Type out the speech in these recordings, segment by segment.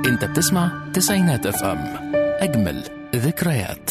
انت بتسمع تسعينات اف ام اجمل ذكريات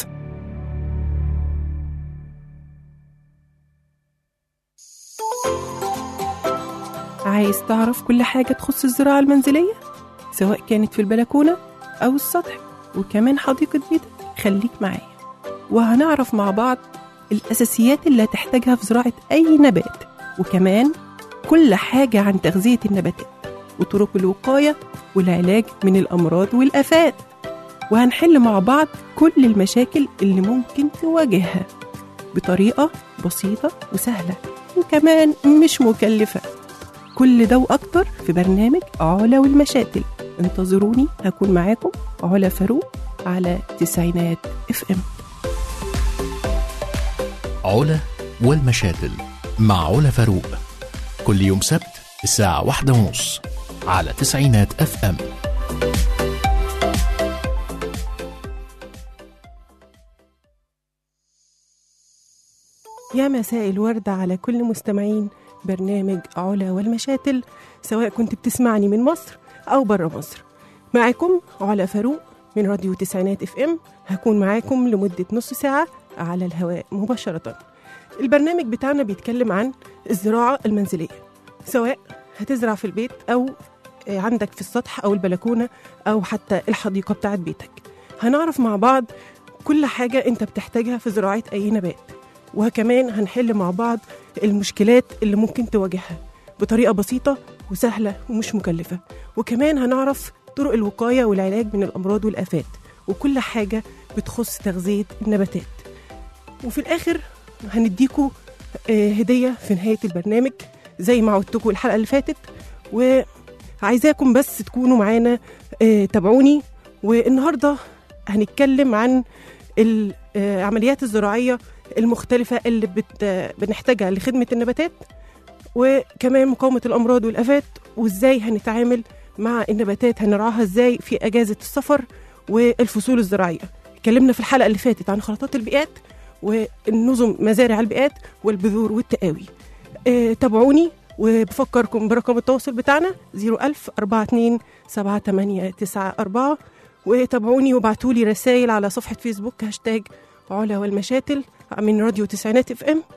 عايز تعرف كل حاجة تخص الزراعة المنزلية سواء كانت في البلكونة أو السطح وكمان حديقة بيتك خليك معايا وهنعرف مع بعض الأساسيات اللي هتحتاجها في زراعة أي نبات وكمان كل حاجة عن تغذية النباتات وطرق الوقاية والعلاج من الأمراض والآفات وهنحل مع بعض كل المشاكل اللي ممكن تواجهها بطريقة بسيطة وسهلة وكمان مش مكلفة كل ده وأكتر في برنامج علا والمشاتل انتظروني هكون معاكم علا فاروق على تسعينات اف ام علا والمشاتل مع علا فاروق كل يوم سبت الساعة واحدة ونص على تسعينات اف ام يا مساء الورد على كل مستمعين برنامج علا والمشاتل سواء كنت بتسمعني من مصر أو برا مصر معاكم علا فاروق من راديو تسعينات اف ام هكون معاكم لمدة نص ساعة على الهواء مباشرة البرنامج بتاعنا بيتكلم عن الزراعة المنزلية سواء هتزرع في البيت أو آه، عندك في السطح أو البلكونة أو حتى الحديقة بتاعت بيتك هنعرف مع بعض كل حاجة أنت بتحتاجها في زراعة أي نبات وكمان هنحل مع بعض المشكلات اللي ممكن تواجهها بطريقة بسيطة وسهلة ومش مكلفة وكمان هنعرف طرق الوقاية والعلاج من الأمراض والآفات وكل حاجة بتخص تغذية النباتات وفي الآخر هنديكوا آه، هدية في نهاية البرنامج زي ما عودتكم الحلقة اللي فاتت وعايزاكم بس تكونوا معانا آه، تابعوني والنهاردة هنتكلم عن العمليات الزراعية المختلفة اللي بت... بنحتاجها لخدمة النباتات وكمان مقاومة الأمراض والآفات وإزاي هنتعامل مع النباتات هنرعاها إزاي في أجازة السفر والفصول الزراعية اتكلمنا في الحلقة اللي فاتت عن خلطات البيئات والنظم مزارع البيئات والبذور والتقاوي اه تابعوني وبفكركم برقم التواصل بتاعنا 01000 42 7894 وتابعوني وابعتوا لي رسائل على صفحة فيسبوك هاشتاج علا والمشاتل من راديو تسعينات اف ام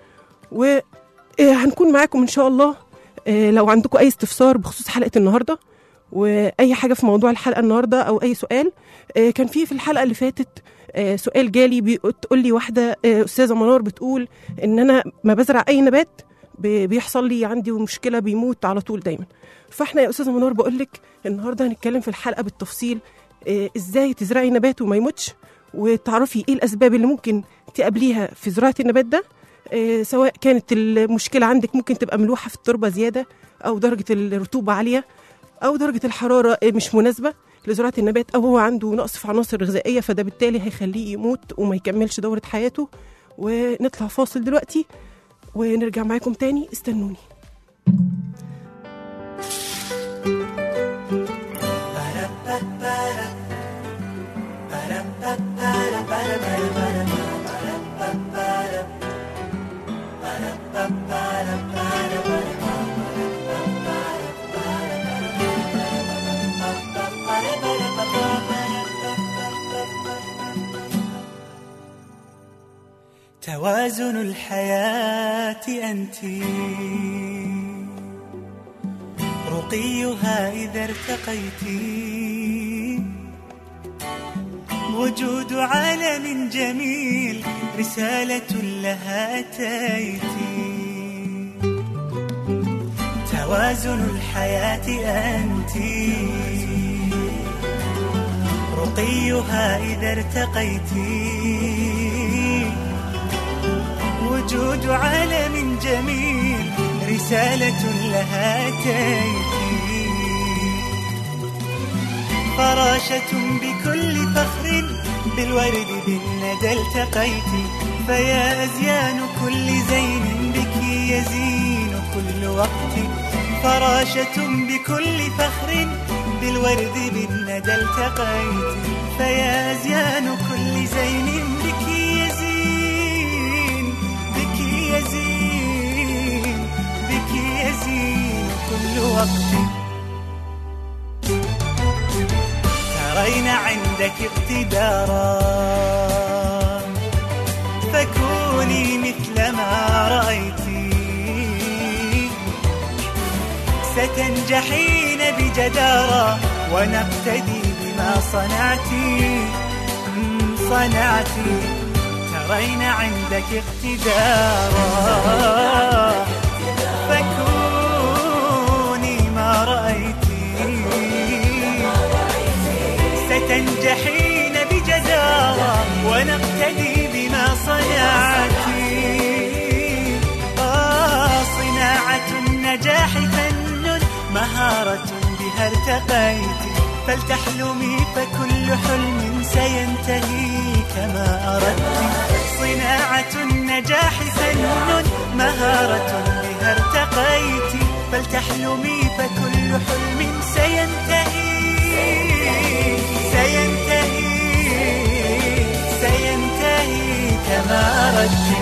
وهنكون معاكم ان شاء الله آه، لو عندكم اي استفسار بخصوص حلقه النهارده واي حاجه في موضوع الحلقه النهارده او اي سؤال آه، كان في في الحلقه اللي فاتت آه، سؤال جالي بتقول لي واحده آه، استاذه منار بتقول ان انا ما بزرع اي نبات بي- بيحصل لي عندي مشكله بيموت على طول دايما فاحنا يا استاذه منار بقول لك النهارده هنتكلم في الحلقه بالتفصيل آه، ازاي تزرعي نبات وما يموتش وتعرفي ايه الاسباب اللي ممكن تقابليها في زراعه النبات ده آه، سواء كانت المشكله عندك ممكن تبقى ملوحه في التربه زياده او درجه الرطوبه عاليه او درجه الحراره آه، مش مناسبه لزراعه النبات او هو عنده نقص في عناصر غذائيه فده بالتالي هيخليه يموت وما يكملش دوره حياته ونطلع فاصل دلوقتي ونرجع معاكم تاني استنوني توازن الحياة أنت رقيها إذا ارتقيت وجود عالم جميل رسالة لها أتيت توازن الحياة أنت رقيها إذا ارتقيت وجود عالم جميل رسالة لها تأتي فراشة بكل فخر بالورد بالندى التقيت فيا أزيان كل زين بك يزين كل وقت فراشة بكل فخر بالورد بالندى التقيت فيا أزيان كل زين بك يزين بك يزين بك يزين كل وقت ترين عندك اقتدارا فكوني مثل ما رأيتي ستنجحين بجدارة ونقتدي بما صنعتي مم، صنعتي ترين عندك اقتدارا فكوني ما رأيتي ستنجحين بجدارة ونقتدي بما صنعتي آه صناعة النجاح فن مهارة بها ارتقيت فلتحلمي فكل حلم سينتهي كما أردت صناعة النجاح فن مهارة بها ارتقيت فلتحلمي فكل حلم سينتهي سينتهي سينتهي كما أردت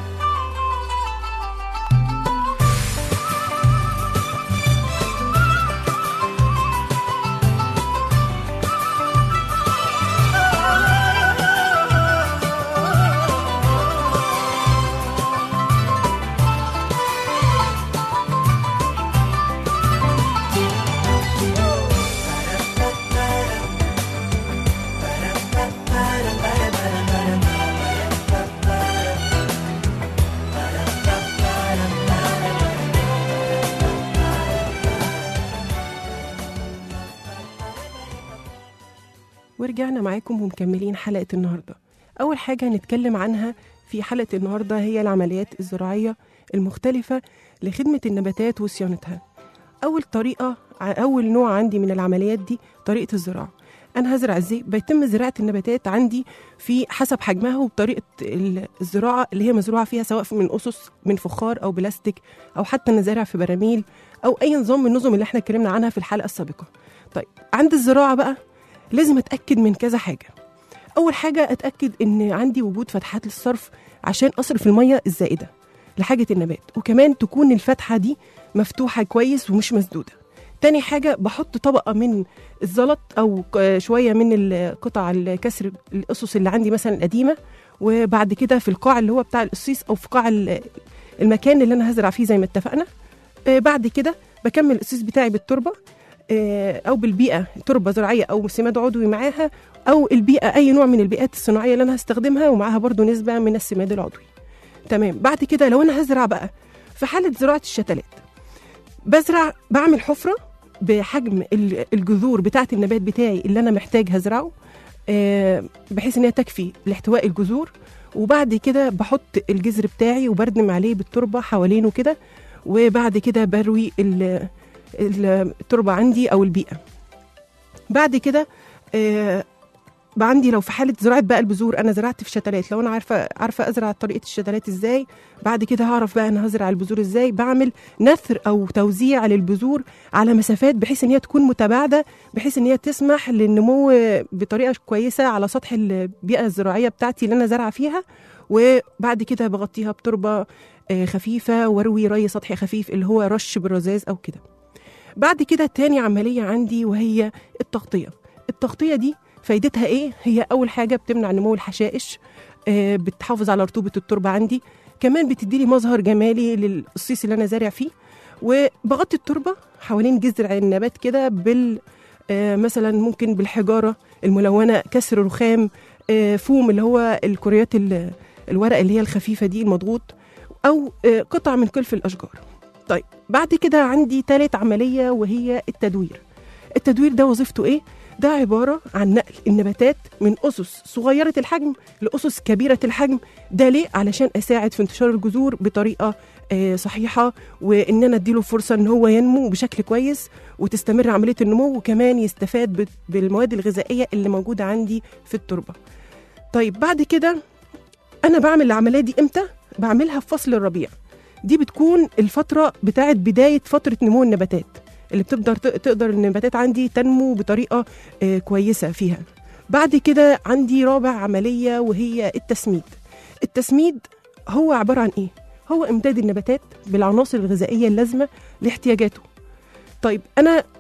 ورجعنا معاكم ومكملين حلقة النهاردة أول حاجة هنتكلم عنها في حلقة النهاردة هي العمليات الزراعية المختلفة لخدمة النباتات وصيانتها أول طريقة أول نوع عندي من العمليات دي طريقة الزراعة أنا هزرع إزاي؟ بيتم زراعة النباتات عندي في حسب حجمها وبطريقة ال- الزراعة اللي هي مزروعة فيها سواء من أسس من فخار أو بلاستيك أو حتى نزارع في براميل أو أي نظام من النظم اللي احنا اتكلمنا عنها في الحلقة السابقة طيب عند الزراعة بقى لازم اتاكد من كذا حاجه اول حاجه اتاكد ان عندي وجود فتحات للصرف عشان اصرف الميه الزائده لحاجه النبات وكمان تكون الفتحه دي مفتوحه كويس ومش مسدوده تاني حاجة بحط طبقة من الزلط أو ك- شوية من القطع الكسر الأسس اللي عندي مثلا القديمة وبعد كده في القاع اللي هو بتاع القصيص أو في قاع ال- المكان اللي أنا هزرع فيه زي ما اتفقنا آه، بعد كده بكمل القصيص بتاعي بالتربة آه، او بالبيئه تربه زراعيه او سماد عضوي معاها او البيئه اي نوع من البيئات الصناعيه اللي انا هستخدمها ومعاها برضو نسبه من السماد العضوي تمام بعد كده لو انا هزرع بقى في حاله زراعه الشتلات بزرع بعمل حفره بحجم ال- الجذور بتاعه النبات بتاعي اللي انا محتاج هزرعه آه، بحيث ان هي تكفي لاحتواء الجذور وبعد كده بحط الجذر بتاعي وبردم عليه بالتربه حوالينه كده وبعد كده بروي ال- ال- التربه عندي او البيئه بعد كده آه، بقى عندي لو في حاله زراعه بقى البذور انا زرعت في شتلات لو انا عارفه عارفه ازرع طريقه الشتلات ازاي بعد كده هعرف بقى انا هزرع البذور ازاي بعمل نثر او توزيع للبذور على مسافات بحيث ان هي تكون متباعده بحيث ان هي تسمح للنمو بطريقه كويسه على سطح البيئه الزراعيه بتاعتي اللي انا زارعه فيها وبعد كده بغطيها بتربه آه، خفيفه واروي ري سطحي خفيف اللي هو رش بالرذاذ او كده بعد كده تاني عمليه عندي وهي التغطيه التغطيه دي فايدتها ايه هي اول حاجه بتمنع نمو الحشائش آه، بتحافظ على رطوبه التربه عندي كمان بتدي لي مظهر جمالي للقصيص اللي انا زارع فيه وبغطي التربه حوالين جذر النبات كده بال آه، مثلا ممكن بالحجاره الملونه كسر رخام آه، فوم اللي هو الكريات ال- الورق اللي هي الخفيفه دي المضغوط او آه، قطع من كلف الاشجار طيب بعد كده عندي تالت عمليه وهي التدوير التدوير ده وظيفته ايه ده عباره عن نقل النباتات من اسس صغيره الحجم لاسس كبيره الحجم ده ليه علشان اساعد في انتشار الجذور بطريقه آه، صحيحه وان انا اديله فرصه ان هو ينمو بشكل كويس وتستمر عمليه النمو وكمان يستفاد بت- بالمواد الغذائيه اللي موجوده عندي في التربه طيب بعد كده انا بعمل العمليه دي امتى بعملها في فصل الربيع دي بتكون الفتره بتاعت بدايه فتره نمو النباتات اللي بتقدر تقدر النباتات عندي تنمو بطريقه آه، كويسه فيها بعد كده عندي رابع عمليه وهي التسميد التسميد هو عباره عن ايه هو امداد النباتات بالعناصر الغذائيه اللازمه لاحتياجاته طيب انا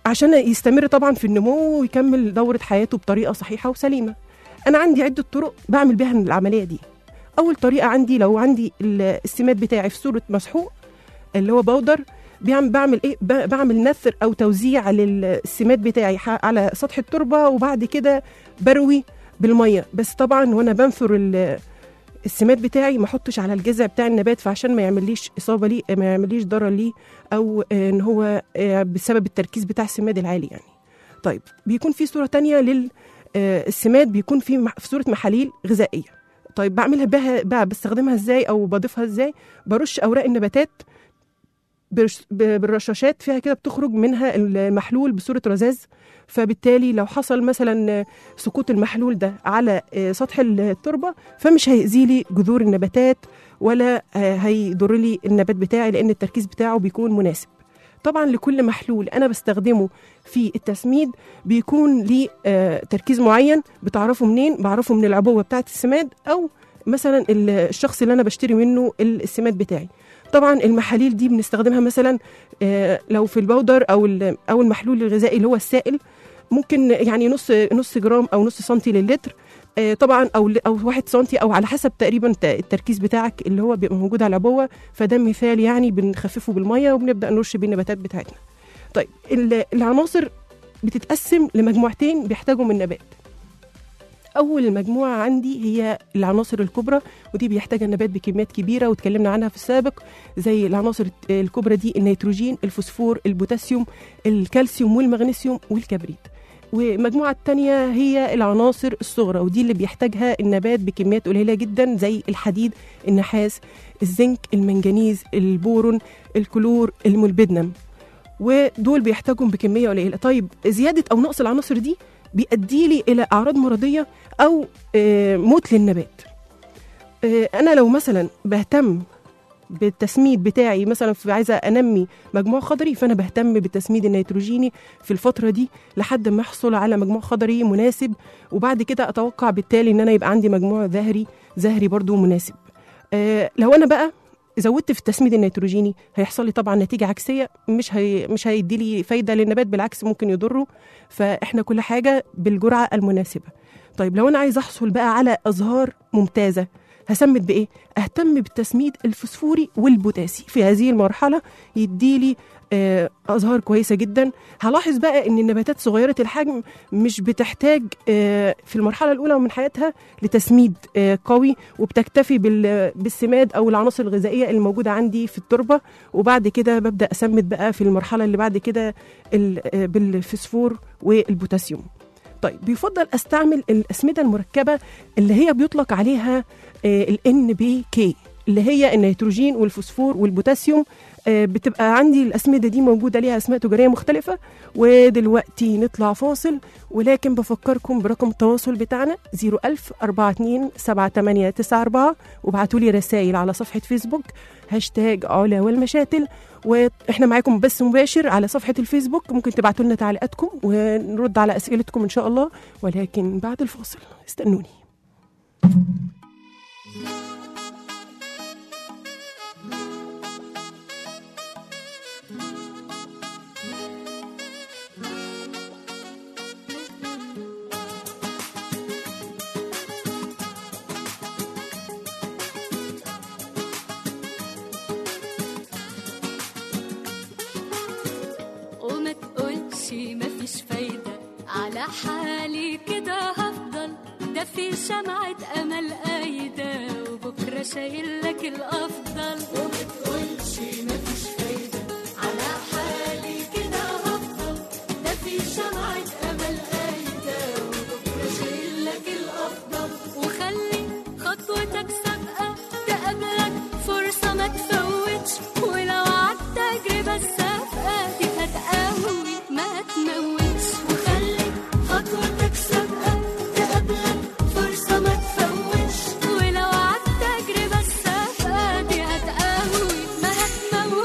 عشان يستمر طبعا في النمو ويكمل دورة حياته بطريقة صحيحة وسليمة أنا عندي عدة طرق بعمل بيها العملية دي أول طريقة عندي لو عندي ال- السماد بتاعي في صورة مسحوق اللي هو بودر بيعمل بعمل ايه ب- بعمل نثر او توزيع للسماد بتاعي ح- على سطح التربه وبعد كده بروي بالميه بس طبعا وانا بنثر ال- السماد بتاعي ما احطش على الجذع بتاع النبات فعشان ما يعمليش اصابه ليه ما يعمليش ضرر ليه او آه، ان هو آه، بسبب التركيز بتاع السماد العالي يعني طيب بيكون في صوره تانية للسماد بيكون في مح- في صوره محاليل غذائيه طيب بعملها بها بقى بستخدمها ازاي او بضيفها ازاي برش اوراق النباتات برش- ب- بالرشاشات فيها كده بتخرج منها المحلول بصوره رذاذ فبالتالي لو حصل مثلا سقوط المحلول ده على آه، سطح التربه فمش هيأذي لي جذور النباتات ولا آه، هيضر لي النبات بتاعي لان التركيز بتاعه بيكون مناسب طبعا لكل محلول انا بستخدمه في التسميد بيكون ليه آه، تركيز معين بتعرفه منين بعرفه من العبوه بتاعه السماد او مثلا ال- الشخص اللي انا بشتري منه السماد بتاعي طبعا المحاليل دي بنستخدمها مثلا آه، لو في البودر او ال- او المحلول الغذائي اللي هو السائل ممكن يعني نص نص جرام او نص سنتي للتر آه، طبعا او ل- او واحد سنتي او على حسب تقريبا ت- التركيز بتاعك اللي هو بيبقى موجود على العبوه فده مثال يعني بنخففه بالميه وبنبدا نرش بيه النباتات بتاعتنا. طيب ال- العناصر بتتقسم لمجموعتين بيحتاجوا من النبات. اول مجموعه عندي هي العناصر الكبرى ودي بيحتاجها النبات بكميات كبيره واتكلمنا عنها في السابق زي العناصر الكبرى دي النيتروجين الفوسفور البوتاسيوم الكالسيوم والمغنيسيوم والكبريت والمجموعة التانية هي العناصر الصغرى ودي اللي بيحتاجها النبات بكميات قليلة جدا زي الحديد النحاس الزنك المنجنيز البورون الكلور المولبدنم ودول بيحتاجهم بكمية قليلة طيب زيادة أو نقص العناصر دي بيؤدي لي إلى أعراض مرضية أو آه، موت للنبات آه، أنا لو مثلا بهتم بالتسميد بتاعي مثلا في عايزه انمي مجموع خضري فانا بهتم بالتسميد النيتروجيني في الفتره دي لحد ما احصل على مجموع خضري مناسب وبعد كده اتوقع بالتالي ان انا يبقى عندي مجموع زهري زهري برضو مناسب آه لو انا بقى زودت في التسميد النيتروجيني هيحصل لي طبعا نتيجه عكسيه مش هي مش هيدي لي فايده للنبات بالعكس ممكن يضره فاحنا كل حاجه بالجرعه المناسبه طيب لو انا عايز احصل بقى على ازهار ممتازه هسمد بايه اهتم بالتسميد الفسفوري والبوتاسي في هذه المرحله يديلي آه، ازهار كويسه جدا هلاحظ بقى ان النباتات صغيره الحجم مش بتحتاج آه، في المرحله الاولى من حياتها لتسميد آه، قوي وبتكتفي بال- بالسماد او العناصر الغذائيه الموجوده عندي في التربه وبعد كده ببدا اسمد بقى في المرحله اللي بعد كده ال- آه، بالفسفور والبوتاسيوم طيب بيفضل استعمل الاسمده المركبه اللي هي بيطلق عليها ال NPK اللي هي النيتروجين والفوسفور والبوتاسيوم آه، بتبقى عندي الأسمدة دي موجودة ليها أسماء تجارية مختلفة ودلوقتي نطلع فاصل ولكن بفكركم برقم التواصل بتاعنا 01000 42 7894 وابعتوا لي رسائل على صفحة فيسبوك هاشتاج علا والمشاتل واحنا معاكم بس مباشر على صفحة الفيسبوك ممكن تبعتوا لنا تعليقاتكم ونرد على أسئلتكم إن شاء الله ولكن بعد الفاصل استنوني وما تقولش مفيش فايدة على حالي كده هفضل ده في شمعة أمل قايدة وبكرة شايل لك الأفضل وما تقولش مفيش فايدة على حالي كده هفضل ده في شمعة أمل قايدة وبكرة شايل لك الأفضل وخلي خطوتك سابقة تقابلك فرصة ما تفوتش ولو عدت تجربة السابقة دي هتقوي ما تموتش وخلي خطوتك سابقة تقابلك فرصة ما تفوتش ولو عدت تجربة السابقة دي هتقوي ما هتموتش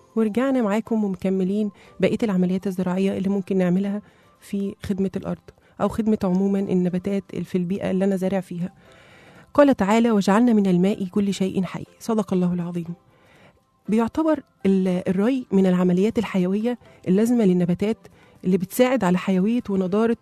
ورجعنا معاكم ومكملين بقية العمليات الزراعية اللي ممكن نعملها في خدمة الأرض أو خدمة عموما النباتات في البيئة اللي أنا زارع فيها قال تعالى وجعلنا من الماء كل شيء حي صدق الله العظيم بيعتبر ال- الري من العمليات الحيوية اللازمة للنباتات اللي بتساعد على حيوية ونضارة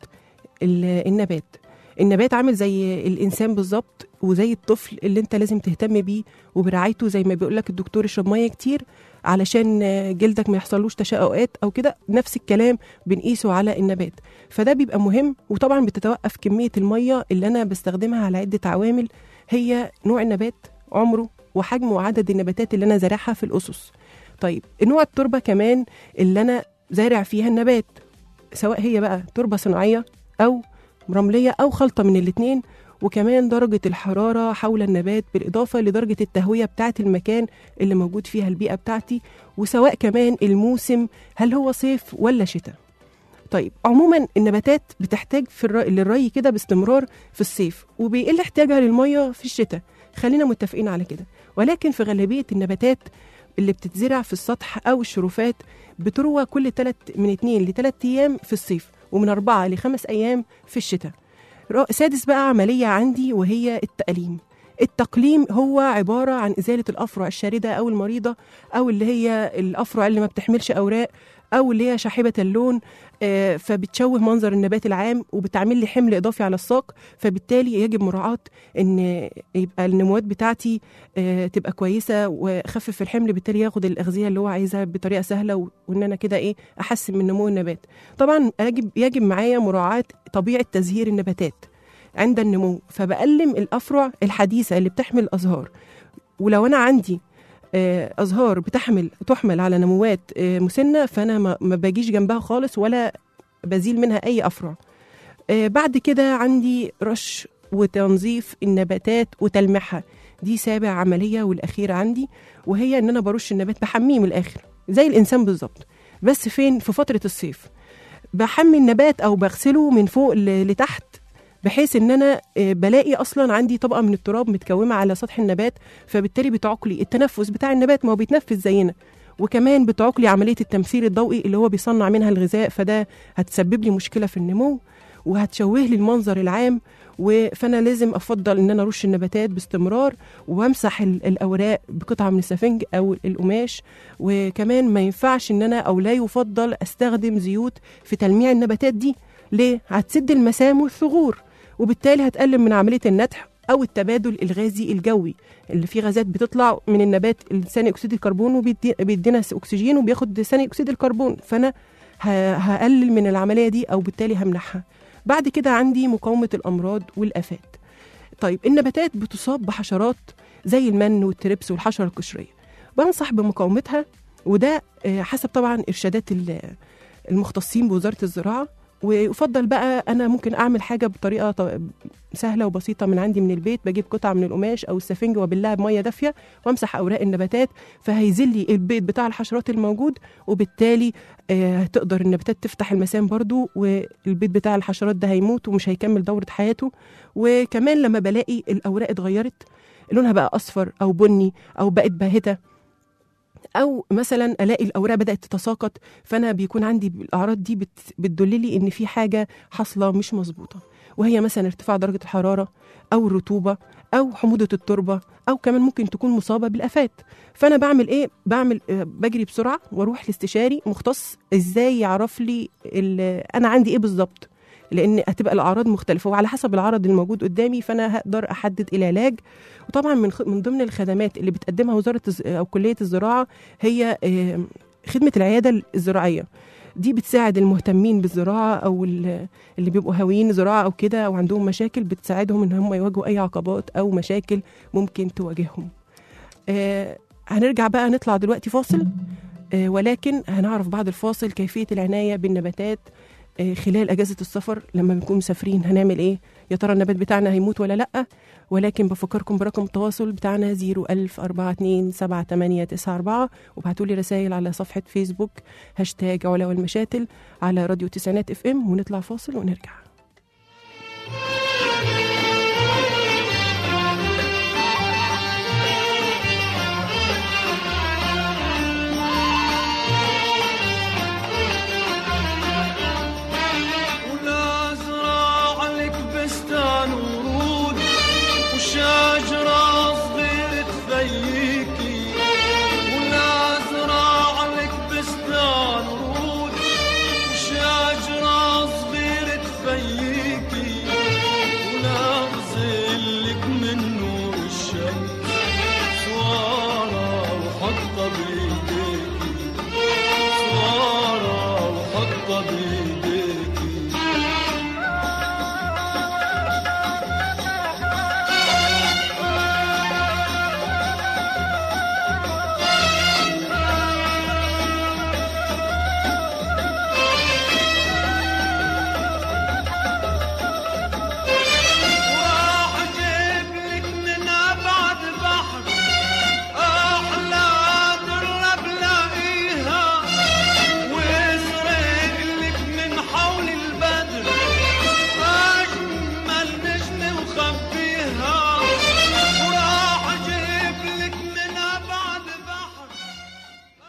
ال- النبات النبات عامل زي الإنسان بالظبط وزي الطفل اللي انت لازم تهتم بيه وبرعايته زي ما بيقولك الدكتور اشرب مية كتير علشان جلدك ما يحصلوش تشققات او كده نفس الكلام بنقيسه على النبات فده بيبقى مهم وطبعا بتتوقف كمية المية اللي انا بستخدمها على عدة عوامل هي نوع النبات عمره وحجم وعدد النباتات اللي انا زارعها في الاسس طيب نوع التربة كمان اللي انا زارع فيها النبات سواء هي بقى تربة صناعية او رملية او خلطة من الاتنين وكمان درجة الحرارة حول النبات بالإضافة لدرجة التهوية بتاعة المكان اللي موجود فيها البيئة بتاعتي وسواء كمان الموسم هل هو صيف ولا شتاء طيب عموما النباتات بتحتاج في الري للري كده باستمرار في الصيف وبيقل احتياجها للمية في الشتاء خلينا متفقين على كده ولكن في غالبية النباتات اللي بتتزرع في السطح أو الشرفات بتروى كل تلت من اتنين لتلات أيام في الصيف ومن أربعة لخمس أيام في الشتاء را- سادس بقى عملية عندي وهي التقليم التقليم هو عبارة عن إزالة الأفرع الشاردة أو المريضة أو اللي هي الأفرع اللي ما بتحملش أوراق أو اللي هي شاحبة اللون آه، فبتشوه منظر النبات العام وبتعمل لي حمل إضافي على الساق فبالتالي يجب مراعاة إن يبقى النموات بتاعتي آه، تبقى كويسة وأخفف الحمل بالتالي ياخد الأغذية اللي هو عايزها بطريقة سهلة و- وإن أنا كده إيه أحسن من نمو النبات طبعا يجب يجب معايا مراعاة طبيعة تزهير النباتات عند النمو فبقلم الافرع الحديثه اللي بتحمل الازهار ولو انا عندي آه، ازهار بتحمل تحمل على نموات آه، مسنه فانا ما ما باجيش جنبها خالص ولا بزيل منها اي افرع آه، بعد كده عندي رش وتنظيف النباتات وتلميعها دي سابع عمليه والاخيره عندي وهي ان انا برش النبات بحميه من الاخر زي الانسان بالظبط بس فين في فتره الصيف بحمي النبات او بغسله من فوق ل- لتحت بحيث ان انا آه، بلاقي اصلا عندي طبقه من التراب متكومه على سطح النبات فبالتالي بتعوق لي التنفس بتاع النبات ما هو بيتنفس زينا وكمان بتعوق لي عمليه التمثيل الضوئي اللي هو بيصنع منها الغذاء فده هتسبب لي مشكله في النمو وهتشوه لي المنظر العام و- فانا لازم افضل ان انا ارش النباتات باستمرار وامسح ال- الاوراق بقطعه من السفنج او القماش وكمان ما ينفعش ان انا او لا يفضل استخدم زيوت في تلميع النباتات دي ليه هتسد المسام والثغور وبالتالي هتقلل من عمليه النتح او التبادل الغازي الجوي اللي فيه غازات بتطلع من النبات ثاني اكسيد الكربون وبيدينا اكسجين وبياخد ثاني اكسيد الكربون فانا ه- هقلل من العمليه دي او بالتالي همنعها بعد كده عندي مقاومه الامراض والافات طيب النباتات بتصاب بحشرات زي المن والتربس والحشره القشريه بنصح بمقاومتها وده آه، حسب طبعا ارشادات ال- المختصين بوزاره الزراعه ويفضل بقى انا ممكن اعمل حاجه بطريقه ط- سهله وبسيطه من عندي من البيت بجيب قطعه من القماش او السفنج وابلها بميه دافيه وامسح اوراق النباتات فهيزل لي البيض بتاع الحشرات الموجود وبالتالي آه، هتقدر النباتات تفتح المسام برضو والبيض بتاع الحشرات ده هيموت ومش هيكمل دوره حياته وكمان لما بلاقي الاوراق اتغيرت لونها بقى اصفر او بني او بقت باهته او مثلا الاقي الاوراق بدات تتساقط فانا بيكون عندي الاعراض دي بت بتدللي ان في حاجه حاصله مش مظبوطه وهي مثلا ارتفاع درجه الحراره او الرطوبه او حموضه التربه او كمان ممكن تكون مصابه بالافات فانا بعمل ايه بعمل آه، بجري بسرعه واروح لاستشاري مختص ازاي يعرف لي ال- انا عندي ايه بالظبط لان هتبقى الاعراض مختلفه وعلى حسب العرض الموجود قدامي فانا هقدر احدد العلاج وطبعا من خ- من ضمن الخدمات اللي بتقدمها وزاره الز- او كليه الزراعه هي آه، خدمه العياده الزراعيه دي بتساعد المهتمين بالزراعه او ال- اللي بيبقوا هاويين زراعه او كده او عندهم مشاكل بتساعدهم ان هم يواجهوا اي عقبات او مشاكل ممكن تواجههم آه هنرجع بقى نطلع دلوقتي فاصل آه ولكن هنعرف بعد الفاصل كيفيه العنايه بالنباتات آه خلال اجازه السفر لما بنكون مسافرين هنعمل ايه يا ترى النبات بتاعنا هيموت ولا لا ولكن بفكركم برقم التواصل بتاعنا 010427894 وابعتوا لي رسائل على صفحة فيسبوك هاشتاج علا والمشاتل على راديو تسعينات اف ام ونطلع فاصل ونرجع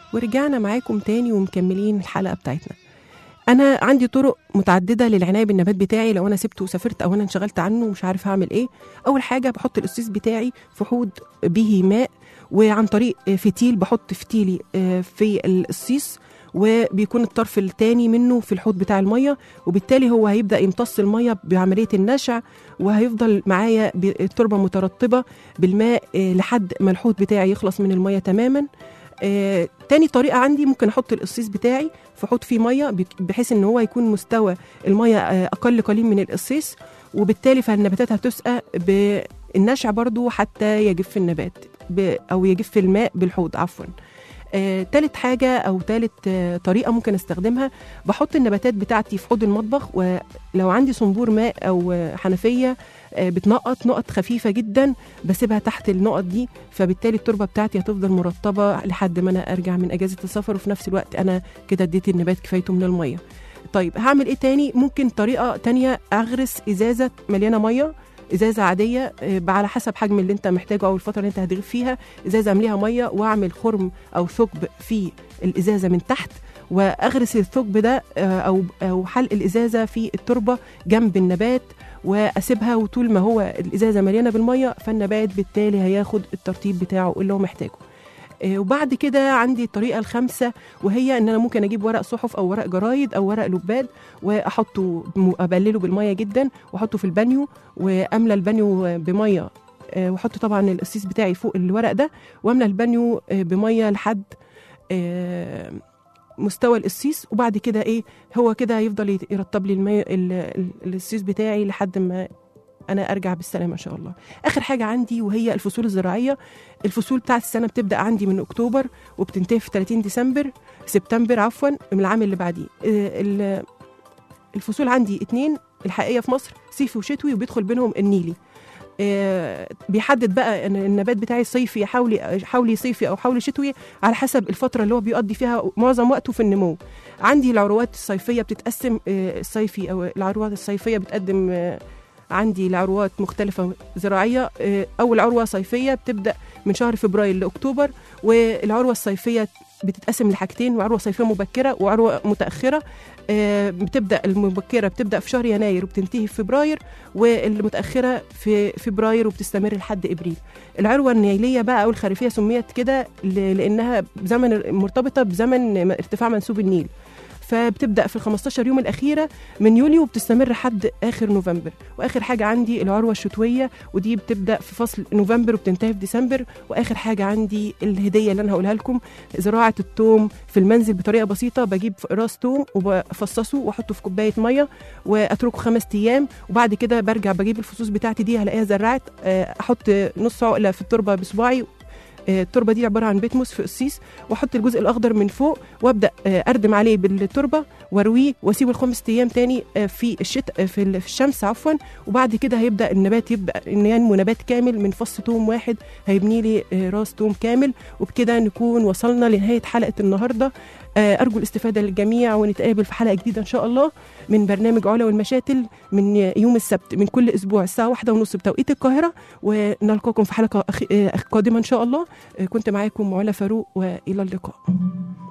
ورجعنا معاكم تاني ومكملين الحلقة بتاعتنا أنا عندي طرق متعددة للعناية بالنبات بتاعي لو أنا سبته وسافرت أو أنا انشغلت عنه ومش عارف هعمل إيه أول حاجة بحط القصيص بتاعي في حوض به ماء وعن طريق فتيل بحط فتيلي آه، في القصيص وبيكون الطرف التاني منه في الحوض بتاع المية وبالتالي هو هيبدأ يمتص المية بعملية النشع وهيفضل معايا ب- التربة مترطبة بالماء آه، لحد ما الحوض بتاعي يخلص من المية تماما آه، تاني طريقة عندي ممكن أحط القصيص بتاعي في حوض فيه مية بك- بحيث إن هو يكون مستوى المية آه، أقل قليل من القصيص وبالتالي فالنباتات هتسقى بالنشع برضو حتى يجف النبات ب- أو يجف الماء بالحوض عفوا آه، تالت حاجة أو تالت آه، طريقة ممكن استخدمها بحط النباتات بتاعتي في حوض المطبخ ولو عندي صنبور ماء أو آه، حنفية آه، بتنقط نقط خفيفة جدا بسيبها تحت النقط دي فبالتالي التربة بتاعتي هتفضل مرطبة لحد ما أنا أرجع من أجازة السفر وفي نفس الوقت أنا كده اديت النبات كفايته من المية طيب هعمل ايه تاني ممكن طريقة تانية أغرس إزازة مليانة مية ازازه عاديه آه، على حسب حجم اللي انت محتاجه او الفتره اللي انت هتغيب فيها ازازه امليها ميه واعمل خرم او ثقب في الازازه من تحت واغرس الثقب ده آه، او او حلق الازازه في التربه جنب النبات واسيبها وطول ما هو الازازه مليانه بالميه فالنبات بالتالي هياخد الترطيب بتاعه اللي هو محتاجه آه، وبعد كده عندي الطريقه الخامسه وهي ان انا ممكن اجيب ورق صحف او ورق جرايد او ورق لباد واحطه م- ابلله بالميه جدا واحطه في البانيو واملى البانيو بميه آه، واحط طبعا القصيص بتاعي فوق الورق ده واملى البانيو آه، بميه لحد آه، مستوى القصيص وبعد كده ايه هو كده هيفضل يت- يرطب لي المي... ال- ال- القصيص بتاعي لحد ما انا ارجع بالسلامه ان شاء الله اخر حاجه عندي وهي الفصول الزراعيه الفصول بتاعت السنه بتبدا عندي من اكتوبر وبتنتهي في 30 ديسمبر سبتمبر عفوا من العام اللي بعديه آه، ال- الفصول عندي اتنين الحقيقيه في مصر صيفي وشتوي وبيدخل بينهم النيلي آه، بيحدد بقى ان النبات بتاعي صيفي حولي حولي صيفي او حولي شتوي على حسب الفتره اللي هو بيقضي فيها معظم وقته في النمو عندي العروات الصيفيه بتتقسم آه، الصيفي او العروات الصيفيه بتقدم آه، عندي لعروات مختلفة زراعية آه، أول عروة صيفية بتبدأ من شهر فبراير لأكتوبر والعروة الصيفية بتتقسم لحاجتين وعروة صيفية مبكرة وعروة متأخرة آه، بتبدأ المبكرة بتبدأ في شهر يناير وبتنتهي في فبراير والمتأخرة في فبراير وبتستمر لحد إبريل العروة النيلية بقى أو الخريفية سميت كده ل- لأنها بزمن مرتبطة بزمن ارتفاع منسوب النيل فبتبدا في ال 15 يوم الاخيره من يوليو وبتستمر لحد اخر نوفمبر واخر حاجه عندي العروه الشتويه ودي بتبدا في فصل نوفمبر وبتنتهي في ديسمبر واخر حاجه عندي الهديه اللي انا هقولها لكم زراعه الثوم في المنزل بطريقه بسيطه بجيب راس ثوم وبفصصه واحطه في كوبايه ميه واتركه خمس ايام وبعد كده برجع بجيب الفصوص بتاعتي دي هلاقيها زرعت آه، احط نص عقله في التربه بصباعي آه، التربه دي عباره عن بيتموس في قصيص واحط الجزء الاخضر من فوق وابدا آه، اردم عليه بالتربه وارويه واسيبه الخمس ايام تاني آه، في الشتاء في ال- في الشمس عفوا وبعد كده هيبدا النبات يبدا ان ينمو نبات كامل من فص توم واحد هيبني لي آه، راس توم كامل وبكده نكون وصلنا لنهايه حلقه النهارده آه، ارجو الاستفاده للجميع ونتقابل في حلقه جديده ان شاء الله من برنامج علا والمشاتل من يوم السبت من كل اسبوع الساعه واحدة ونص بتوقيت القاهره ونلقاكم في حلقه أخ... آه، قادمه ان شاء الله آه، كنت معاكم علا فاروق والى اللقاء